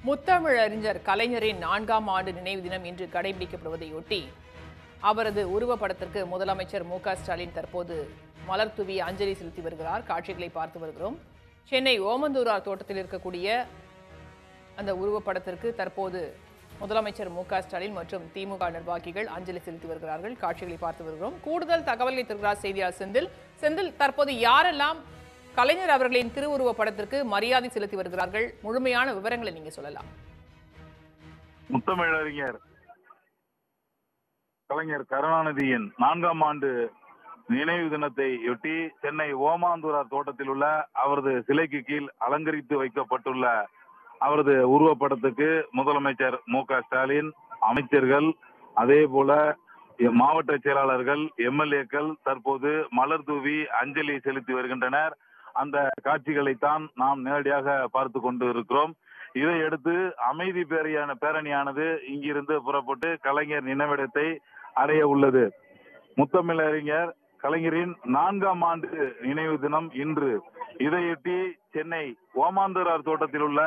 முத்தமிழறிஞர் கலைஞரின் நான்காம் ஆண்டு நினைவு தினம் இன்று கடைபிடிக்கப்படுவதையொட்டி அவரது உருவப்படத்திற்கு முதலமைச்சர் மு க ஸ்டாலின் தற்போது மலர் தூவி அஞ்சலி செலுத்தி வருகிறார் காட்சிகளை பார்த்து வருகிறோம் சென்னை ஓமந்தூரார் தோட்டத்தில் இருக்கக்கூடிய அந்த உருவப்படத்திற்கு தற்போது முதலமைச்சர் மு க ஸ்டாலின் மற்றும் திமுக நிர்வாகிகள் அஞ்சலி செலுத்தி வருகிறார்கள் காட்சிகளை பார்த்து வருகிறோம் கூடுதல் தகவல்களை தருகிறார் செய்தியாளர் செந்தில் செந்தில் தற்போது யாரெல்லாம் கலைஞர் அவர்களின் திருவுருவப் படத்திற்கு மரியாதை செலுத்தி வருகிறார்கள் முழுமையான விவரங்களை நீங்க சொல்லலாம் முத்தமிழறிஞர் கலைஞர் கருணாநிதியின் நான்காம் ஆண்டு நினைவு தினத்தையொட்டி சென்னை ஓமாந்தூரார் தோட்டத்தில் உள்ள அவரது சிலைக்கு கீழ் அலங்கரித்து வைக்கப்பட்டுள்ள அவரது உருவப்படத்துக்கு முதலமைச்சர் மு க ஸ்டாலின் அமைச்சர்கள் அதே போல மாவட்ட செயலாளர்கள் எம்எல்ஏக்கள் தற்போது மலர் தூவி அஞ்சலி செலுத்தி வருகின்றனர் அந்த காட்சிகளைத்தான் நாம் நேரடியாக பார்த்து கொண்டு இருக்கிறோம் இதையடுத்து அமைதி பேரியான பேரணியானது இங்கிருந்து புறப்பட்டு கலைஞர் நினைவிடத்தை அடைய உள்ளது முத்தமிழறிஞர் கலைஞரின் நான்காம் ஆண்டு நினைவு தினம் இன்று இதையொட்டி சென்னை ஓமாந்தூரார் தோட்டத்தில் உள்ள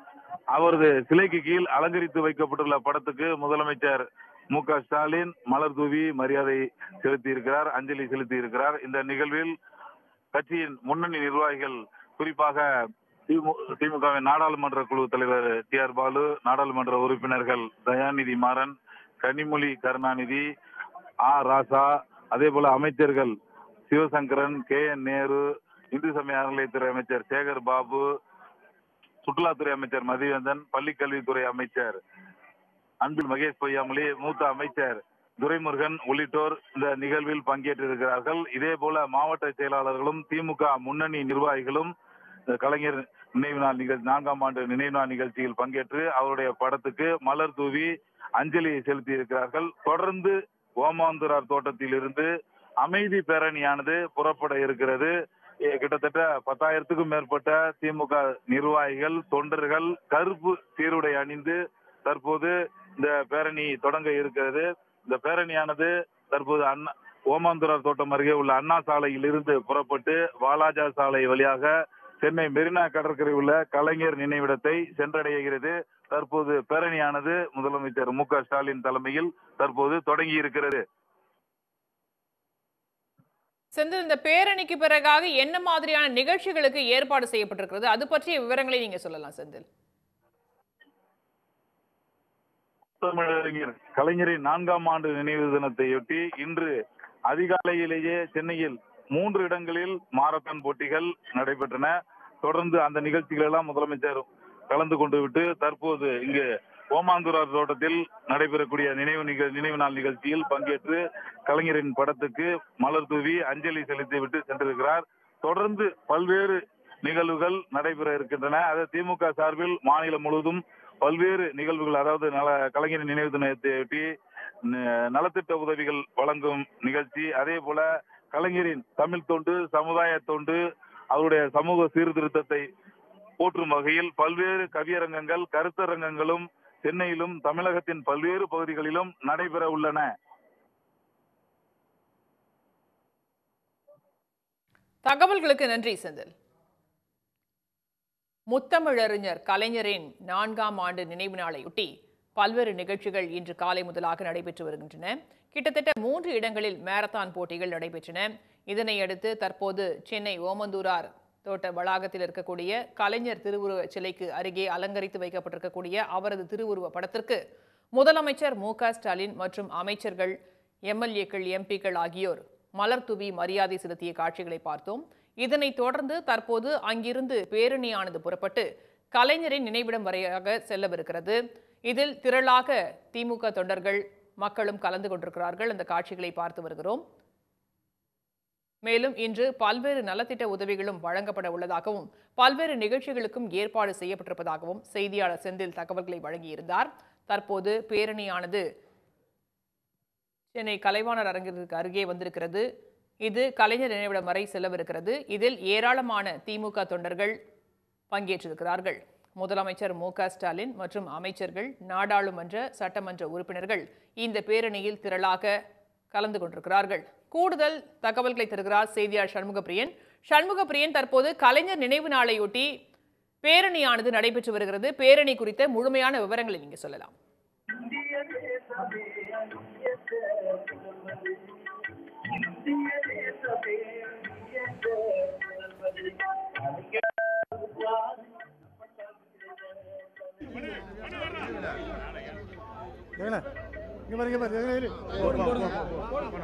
அவரது சிலைக்கு கீழ் அலங்கரித்து வைக்கப்பட்டுள்ள படத்துக்கு முதலமைச்சர் மு க ஸ்டாலின் மலர் தூவி மரியாதை செலுத்தி இருக்கிறார் அஞ்சலி செலுத்தி இருக்கிறார் இந்த நிகழ்வில் கட்சியின் முன்னணி நிர்வாகிகள் குறிப்பாக திமுகவின் நாடாளுமன்ற குழு தலைவர் டி ஆர் பாலு நாடாளுமன்ற உறுப்பினர்கள் தயாநிதி மாறன் கனிமொழி கருணாநிதி ஆ ராசா அதே போல அமைச்சர்கள் சிவசங்கரன் கே என் நேரு இந்து சமய அறநிலையத்துறை அமைச்சர் சேகர் பாபு சுற்றுலாத்துறை அமைச்சர் மதிவேந்தன் பள்ளிக்கல்வித்துறை அமைச்சர் அன்பில் மகேஷ் பொய்யாமொழி மூத்த அமைச்சர் துரைமுருகன் உள்ளிட்டோர் இந்த நிகழ்வில் பங்கேற்றிருக்கிறார்கள் இதே போல மாவட்ட செயலாளர்களும் திமுக முன்னணி நிர்வாகிகளும் இந்த கலைஞர் நினைவு நாள் நிகழ்ச்சி நான்காம் ஆண்டு நினைவு நாள் நிகழ்ச்சியில் பங்கேற்று அவருடைய படத்துக்கு மலர் தூவி அஞ்சலி செலுத்தி இருக்கிறார்கள் தொடர்ந்து ஓமாந்துரார் தோட்டத்தில் இருந்து அமைதி பேரணியானது புறப்பட இருக்கிறது எ, கிட்டத்தட்ட பத்தாயிரத்துக்கும் மேற்பட்ட திமுக நிர்வாகிகள் தொண்டர்கள் கருப்பு சீருடை அணிந்து தற்போது இந்த பேரணி தொடங்க இருக்கிறது இந்த பேரணியானது தற்போது அண்ணா ஓமாந்துரார் தோட்டம் அருகே உள்ள அண்ணா சாலையில் இருந்து புறப்பட்டு வாலாஜா சாலை வழியாக சென்னை மெரினா கடற்கரை உள்ள கலைஞர் நினைவிடத்தை சென்றடைகிறது தற்போது பேரணியானது முதலமைச்சர் மு க ஸ்டாலின் தலைமையில் தற்போது தொடங்கி இருக்கிறது செந்தில் இந்த பேரணிக்கு பிறகாக என்ன மாதிரியான நிகழ்ச்சிகளுக்கு ஏற்பாடு செய்யப்பட்டிருக்கிறது அது பற்றிய விவரங்களை நீங்க சொல்லலாம் செந்தில் தமிழறிஞர் கலைஞரின் நான்காம் ஆண்டு நினைவு தினத்தையொட்டி இன்று அதிகாலையிலேயே சென்னையில் மூன்று இடங்களில் மாரத்தான் போட்டிகள் நடைபெற்றன தொடர்ந்து அந்த நிகழ்ச்சிகள் எல்லாம் முதலமைச்சர் கலந்து கொண்டு விட்டு தற்போது இங்கு ஓமாந்தூரார் தோட்டத்தில் நடைபெறக்கூடிய நினைவு நிகழ் நினைவு நாள் நிகழ்ச்சியில் பங்கேற்று கலைஞரின் படத்துக்கு மலர் தூவி அஞ்சலி செலுத்தி விட்டு சென்றிருக்கிறார் தொடர்ந்து பல்வேறு நிகழ்வுகள் நடைபெற இருக்கின்றன அது திமுக சார்பில் மாநிலம் முழுவதும் பல்வேறு நிகழ்வுகள் அதாவது நல கலைஞரின் நினைவு தினத்தையொட்டி ந- நலத்திட்ட உதவிகள் வழங்கும் நிகழ்ச்சி அதே போல கலைஞரின் தமிழ் தொண்டு சமுதாய தொண்டு அவருடைய சமூக சீர்திருத்தத்தை போற்றும் வகையில் பல்வேறு கவியரங்கங்கள் கருத்தரங்கங்களும் சென்னையிலும் தமிழகத்தின் பல்வேறு பகுதிகளிலும் நடைபெற உள்ளன தகவல்களுக்கு நன்றி செந்தில் முத்தமிழறிஞர் கலைஞரின் நான்காம் ஆண்டு நினைவு நாளையொட்டி பல்வேறு நிகழ்ச்சிகள் இன்று காலை முதலாக நடைபெற்று வருகின்றன கிட்டத்தட்ட மூன்று இடங்களில் மாரத்தான் போட்டிகள் நடைபெற்றன இதனையடுத்து தற்போது சென்னை ஓமந்தூரார் தோட்ட வளாகத்தில் இருக்கக்கூடிய கலைஞர் திருவுருவ சிலைக்கு அருகே அலங்கரித்து வைக்கப்பட்டிருக்கக்கூடிய அவரது திருவுருவ படத்திற்கு முதலமைச்சர் மு க ஸ்டாலின் மற்றும் அமைச்சர்கள் எம்எல்ஏக்கள் எம்பிக்கள் ஆகியோர் மலர் தூவி மரியாதை செலுத்திய காட்சிகளை பார்த்தோம் இதனைத் தொடர்ந்து தற்போது அங்கிருந்து பேரணியானது புறப்பட்டு கலைஞரின் நினைவிடம் வரையாக செல்லவிருக்கிறது இதில் திரளாக திமுக தொண்டர்கள் மக்களும் கலந்து கொண்டிருக்கிறார்கள் அந்த காட்சிகளை பார்த்து வருகிறோம் மேலும் இன்று பல்வேறு நலத்திட்ட உதவிகளும் வழங்கப்பட உள்ளதாகவும் பல்வேறு நிகழ்ச்சிகளுக்கும் ஏற்பாடு செய்யப்பட்டிருப்பதாகவும் செய்தியாளர் செந்தில் தகவல்களை வழங்கியிருந்தார் தற்போது பேரணியானது சென்னை கலைவாணர் அரங்கிற்கு அருகே வந்திருக்கிறது இது கலைஞர் நினைவிடம் வரை செல்லவிருக்கிறது இதில் ஏராளமான திமுக தொண்டர்கள் பங்கேற்றிருக்கிறார்கள் முதலமைச்சர் மு க ஸ்டாலின் மற்றும் அமைச்சர்கள் நாடாளுமன்ற சட்டமன்ற உறுப்பினர்கள் இந்த பேரணியில் திரளாக கலந்து கொண்டிருக்கிறார்கள் கூடுதல் தகவல்களை தருகிறார் செய்தியாளர் சண்முகப்பிரியன் சண்முகப்பிரியன் தற்போது கலைஞர் நினைவு நாளையொட்டி பேரணியானது நடைபெற்று வருகிறது பேரணி குறித்த முழுமையான விவரங்களை நீங்க சொல்லலாம் எங்கண்ணே இங்க பாரு இங்க பாரு எங்கண்ணே இரு போ, போ, போ, போ.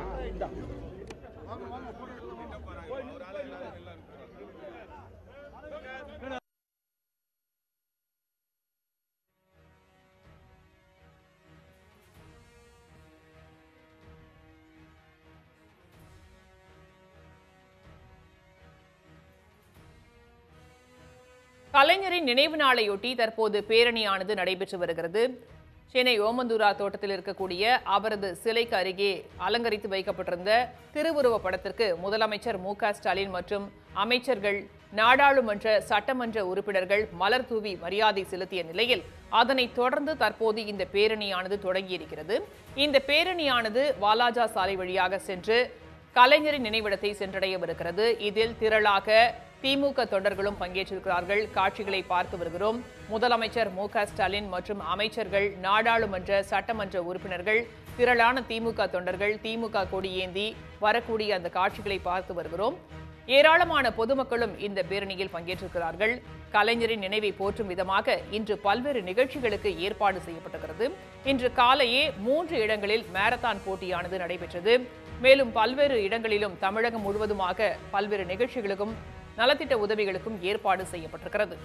கலைஞரின் நினைவு நாளையொட்டி தற்போது பேரணியானது நடைபெற்று வருகிறது சென்னை ஓமந்தூரா தோட்டத்தில் இருக்கக்கூடிய அவரது சிலைக்கு அருகே அலங்கரித்து வைக்கப்பட்டிருந்த திருவுருவ படத்திற்கு முதலமைச்சர் மு க ஸ்டாலின் மற்றும் அமைச்சர்கள் நாடாளுமன்ற சட்டமன்ற உறுப்பினர்கள் மலர் தூவி மரியாதை செலுத்திய நிலையில் அதனைத் தொடர்ந்து தற்போது இந்த பேரணியானது தொடங்கியிருக்கிறது இந்த பேரணியானது வாலாஜா சாலை வழியாக சென்று கலைஞரின் நினைவிடத்தை சென்றடையவிருக்கிறது இதில் திரளாக திமுக தொண்டர்களும் பங்கேற்றிருக்கிறார்கள் காட்சிகளை பார்த்து வருகிறோம் முதலமைச்சர் மு க ஸ்டாலின் மற்றும் அமைச்சர்கள் நாடாளுமன்ற சட்டமன்ற உறுப்பினர்கள் திரளான திமுக தொண்டர்கள் திமுக கொடியேந்தி வரக்கூடிய அந்த காட்சிகளை பார்த்து வருகிறோம் ஏராளமான பொதுமக்களும் இந்த பேரணியில் பங்கேற்றிருக்கிறார்கள் கலைஞரின் நினைவை போற்றும் விதமாக இன்று பல்வேறு நிகழ்ச்சிகளுக்கு ஏற்பாடு செய்யப்பட்டிருக்கிறது இன்று காலையே மூன்று இடங்களில் மாரத்தான் போட்டியானது நடைபெற்றது மேலும் பல்வேறு இடங்களிலும் தமிழகம் முழுவதுமாக பல்வேறு நிகழ்ச்சிகளுக்கும் நலத்திட்ட உதவிகளுக்கும் ஏற்பாடு செய்யப்பட்டிருக்கிறது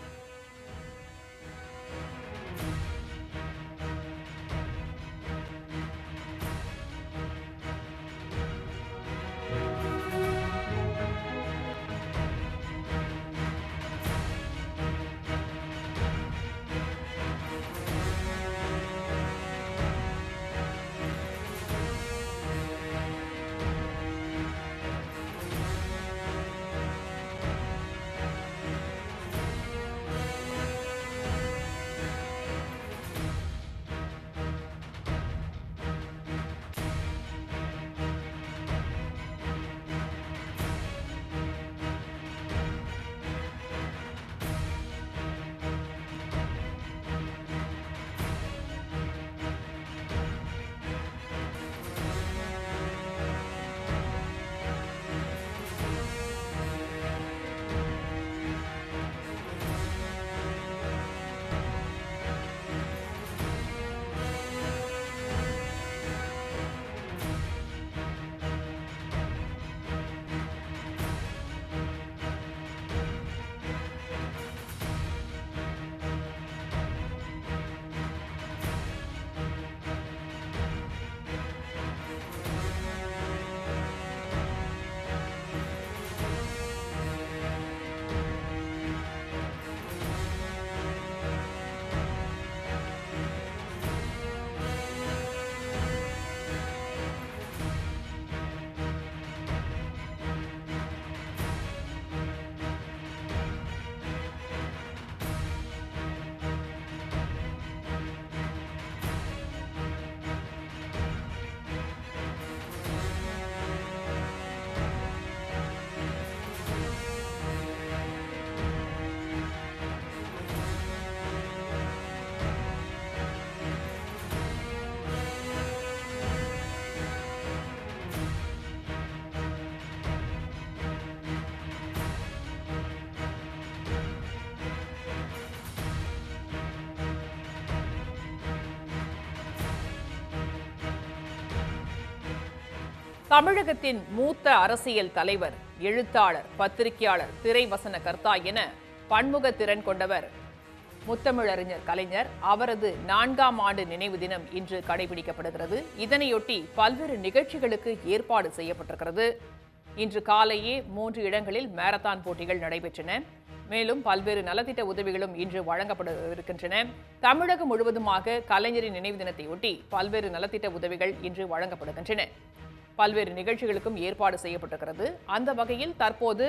தமிழகத்தின் மூத்த அரசியல் தலைவர் எழுத்தாளர் பத்திரிகையாளர் திரைவசன கர்த்தா என பன்முக திறன் கொண்டவர் முத்தமிழறிஞர் கலைஞர் அவரது நான்காம் ஆண்டு நினைவு தினம் இன்று கடைபிடிக்கப்படுகிறது இதனையொட்டி பல்வேறு நிகழ்ச்சிகளுக்கு ஏற்பாடு செய்யப்பட்டிருக்கிறது இன்று காலையே மூன்று இடங்களில் மாரத்தான் போட்டிகள் நடைபெற்றன மேலும் பல்வேறு நலத்திட்ட உதவிகளும் இன்று வழங்கப்பட இருக்கின்றன தமிழகம் முழுவதுமாக கலைஞரின் நினைவு தினத்தையொட்டி பல்வேறு நலத்திட்ட உதவிகள் இன்று வழங்கப்படுகின்றன பல்வேறு நிகழ்ச்சிகளுக்கும் ஏற்பாடு செய்யப்பட்டிருக்கிறது அந்த வகையில் தற்போது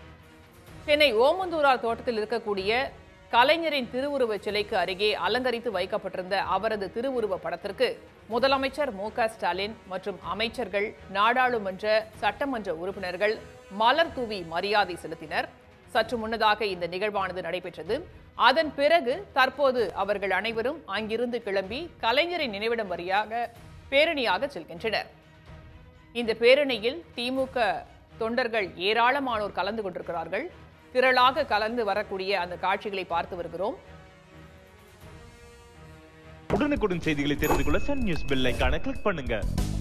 சென்னை ஓமந்தூரார் தோட்டத்தில் இருக்கக்கூடிய கலைஞரின் திருவுருவச் சிலைக்கு அருகே அலங்கரித்து வைக்கப்பட்டிருந்த அவரது திருவுருவ படத்திற்கு முதலமைச்சர் மு க ஸ்டாலின் மற்றும் அமைச்சர்கள் நாடாளுமன்ற சட்டமன்ற உறுப்பினர்கள் மலர் தூவி மரியாதை செலுத்தினர் சற்று முன்னதாக இந்த நிகழ்வானது நடைபெற்றது அதன் பிறகு தற்போது அவர்கள் அனைவரும் அங்கிருந்து கிளம்பி கலைஞரின் நினைவிடம் வழியாக பேரணியாக செல்கின்றனர் இந்த பேரணியில் திமுக தொண்டர்கள் ஏராளமானோர் கலந்து கொண்டிருக்கிறார்கள் திரளாக கலந்து வரக்கூடிய அந்த காட்சிகளை பார்த்து வருகிறோம் உடனுக்குடன் செய்திகளை தெரிந்து கொள்ள சன் நியூஸ் பெல் ஐகானை கிளிக் பண்ணுங்க